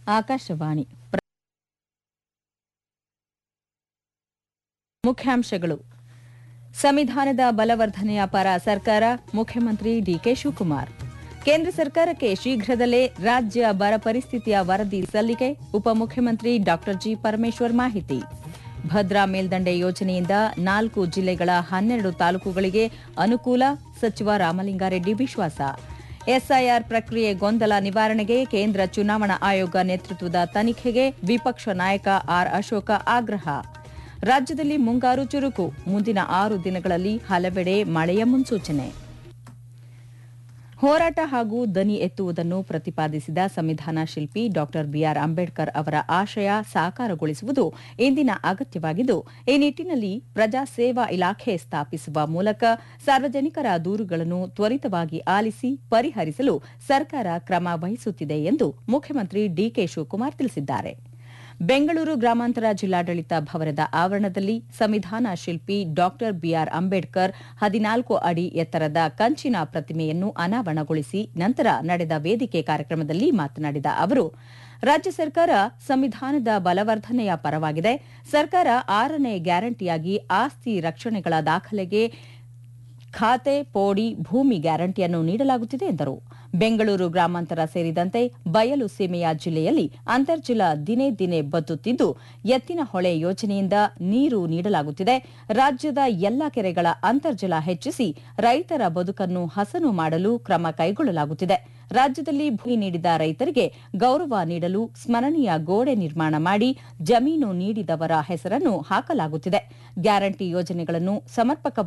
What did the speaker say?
ಆಕಾಶವಾಣಿ ಪ್ರ- ಮುಖ್ಯಾಂಶಗಳು ಸಂವಿಧಾನದ ಬಲವರ್ಧನೆಯ ಪರ ಸರ್ಕಾರ ಮುಖ್ಯಮಂತ್ರಿ ಡಿಕೆ ಶಿವಕುಮಾರ್ ಕೇಂದ್ರ ಸರ್ಕಾರಕ್ಕೆ ಶೀಘ್ರದಲ್ಲೇ ರಾಜ್ಯ ಬರ ಪರಿಸ್ಥಿತಿಯ ವರದಿ ಸಲ್ಲಿಕೆ ಉಪಮುಖ್ಯಮಂತ್ರಿ ಡಾ ಜಿ ಪರಮೇಶ್ವರ್ ಮಾಹಿತಿ ಭದ್ರಾ ಮೇಲ್ದಂಡೆ ಯೋಜನೆಯಿಂದ ನಾಲ್ಕು ಜಿಲ್ಲೆಗಳ ಹನ್ನೆರಡು ತಾಲೂಕುಗಳಿಗೆ ಅನುಕೂಲ ಸಚಿವ ರಾಮಲಿಂಗಾರೆಡ್ಡಿ ವಿಶ್ವಾಸ ಎಸ್ಐಆರ್ ಪ್ರಕ್ರಿಯೆ ಗೊಂದಲ ನಿವಾರಣೆಗೆ ಕೇಂದ್ರ ಚುನಾವಣಾ ಆಯೋಗ ನೇತೃತ್ವದ ತನಿಖೆಗೆ ವಿಪಕ್ಷ ನಾಯಕ ಆರ್ ಅಶೋಕ ಆಗ್ರಹ ರಾಜ್ಯದಲ್ಲಿ ಮುಂಗಾರು ಚುರುಕು ಮುಂದಿನ ಆರು ದಿನಗಳಲ್ಲಿ ಹಲವೆಡೆ ಮಳೆಯ ಮುನ್ಸೂಚನೆ ಹೋರಾಟ ಹಾಗೂ ದನಿ ಎತ್ತುವುದನ್ನು ಪ್ರತಿಪಾದಿಸಿದ ಸಂವಿಧಾನ ಶಿಲ್ಪಿ ಡಾ ಬಿಆರ್ ಅಂಬೇಡ್ಕರ್ ಅವರ ಆಶಯ ಸಾಕಾರಗೊಳಿಸುವುದು ಇಂದಿನ ಅಗತ್ಯವಾಗಿದ್ದು ಈ ನಿಟ್ಟಿನಲ್ಲಿ ಪ್ರಜಾ ಸೇವಾ ಇಲಾಖೆ ಸ್ಥಾಪಿಸುವ ಮೂಲಕ ಸಾರ್ವಜನಿಕರ ದೂರುಗಳನ್ನು ತ್ವರಿತವಾಗಿ ಆಲಿಸಿ ಪರಿಹರಿಸಲು ಸರ್ಕಾರ ಕ್ರಮ ವಹಿಸುತ್ತಿದೆ ಎಂದು ಮುಖ್ಯಮಂತ್ರಿ ಡಿಕೆ ಶಿವಕುಮಾರ್ ತಿಳಿಸಿದ್ದಾರೆ ಬೆಂಗಳೂರು ಗ್ರಾಮಾಂತರ ಜಿಲ್ಲಾಡಳಿತ ಭವನದ ಆವರಣದಲ್ಲಿ ಸಂವಿಧಾನ ಶಿಲ್ಪಿ ಡಾಕ್ಟರ್ ಬಿಆರ್ ಅಂಬೇಡ್ಕರ್ ಹದಿನಾಲ್ಕು ಅಡಿ ಎತ್ತರದ ಕಂಚಿನ ಪ್ರತಿಮೆಯನ್ನು ಅನಾವರಣಗೊಳಿಸಿ ನಂತರ ನಡೆದ ವೇದಿಕೆ ಕಾರ್ಯಕ್ರಮದಲ್ಲಿ ಮಾತನಾಡಿದ ಅವರು ರಾಜ್ಯ ಸರ್ಕಾರ ಸಂವಿಧಾನದ ಬಲವರ್ಧನೆಯ ಪರವಾಗಿದೆ ಸರ್ಕಾರ ಆರನೇ ಗ್ಯಾರಂಟಿಯಾಗಿ ಆಸ್ತಿ ರಕ್ಷಣೆಗಳ ದಾಖಲೆಗೆ ಖಾತೆ ಪೋಡಿ ಭೂಮಿ ಗ್ಯಾರಂಟಿಯನ್ನು ನೀಡಲಾಗುತ್ತಿದೆ ಎಂದರು ಬೆಂಗಳೂರು ಗ್ರಾಮಾಂತರ ಸೇರಿದಂತೆ ಬಯಲು ಸೀಮೆಯ ಜಿಲ್ಲೆಯಲ್ಲಿ ಅಂತರ್ಜಲ ದಿನೇ ದಿನೇ ಬತ್ತುತ್ತಿದ್ದು ಎತ್ತಿನ ಹೊಳೆ ಯೋಜನೆಯಿಂದ ನೀರು ನೀಡಲಾಗುತ್ತಿದೆ ರಾಜ್ಯದ ಎಲ್ಲ ಕೆರೆಗಳ ಅಂತರ್ಜಲ ಹೆಚ್ಚಿಸಿ ರೈತರ ಬದುಕನ್ನು ಹಸನು ಮಾಡಲು ಕ್ರಮ ಕೈಗೊಳ್ಳಲಾಗುತ್ತಿದೆ ರಾಜ್ಯದಲ್ಲಿ ಭೂಮಿ ನೀಡಿದ ರೈತರಿಗೆ ಗೌರವ ನೀಡಲು ಸ್ಮರಣೀಯ ಗೋಡೆ ನಿರ್ಮಾಣ ಮಾಡಿ ಜಮೀನು ನೀಡಿದವರ ಹೆಸರನ್ನು ಹಾಕಲಾಗುತ್ತಿದೆ ಗ್ಯಾರಂಟಿ ಯೋಜನೆಗಳನ್ನು ಸಮರ್ಪಕ